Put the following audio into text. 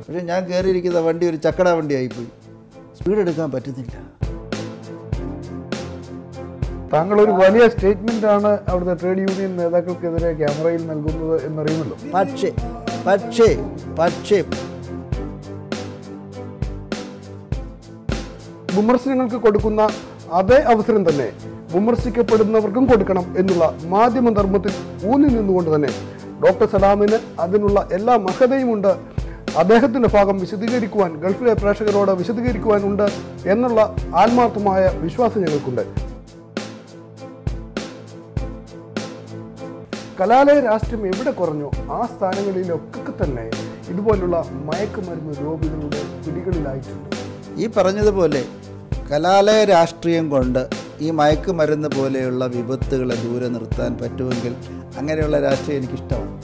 പക്ഷേ ഞാൻ കയറിയിരിക്കുന്ന വണ്ടി ഒരു ചക്കട വണ്ടിയായിപ്പോയി സ്പീഡ് എടുക്കാൻ പറ്റുന്നില്ല താങ്കൾ ഒരു വലിയ സ്റ്റേറ്റ്മെന്റ് ആണ് അവിടുത്തെ ട്രേഡ് യൂണിയൻ നേതാക്കൾക്കെതിരെ ക്യാമറയിൽ നൽകുന്നത് എന്നറിയുമല്ലോ പക്ഷേ പക്ഷേ പക്ഷേ വിമർശനങ്ങൾക്ക് കൊടുക്കുന്ന അതേ അവസരം തന്നെ വിമർശിക്കപ്പെടുന്നവർക്കും കൊടുക്കണം എന്നുള്ള മാധ്യമ ധർമ്മത്തിൽ ഊന്നി നിന്നുകൊണ്ട് തന്നെ ഡോക്ടർ സലാമിന് അതിനുള്ള എല്ലാ മഹതയുമുണ്ട് അദ്ദേഹത്തിന്റെ ഭാഗം വിശദീകരിക്കുവാൻ ഗൾഫിലെ പ്രേക്ഷകരോട് വിശദീകരിക്കുവാനുണ്ട് എന്നുള്ള ആത്മാർത്ഥമായ വിശ്വാസം ഞങ്ങൾക്കുണ്ട് കലാലയ രാഷ്ട്രീയം എവിടെ കുറഞ്ഞോ ആ സ്ഥാനങ്ങളിലൊക്കെ തന്നെ ഇതുപോലുള്ള മയക്കുമരുന്ന് രോഗികളുടെ പിടികളിലായിട്ടുണ്ട് ഈ പറഞ്ഞതുപോലെ കലാലയ രാഷ്ട്രീയം കൊണ്ട് ഈ മയക്കുമരുന്ന് പോലെയുള്ള വിപത്തുകളെ ദൂരെ നിർത്താൻ പറ്റുമെങ്കിൽ അങ്ങനെയുള്ള രാഷ്ട്രീയം എനിക്കിഷ്ടമാണ്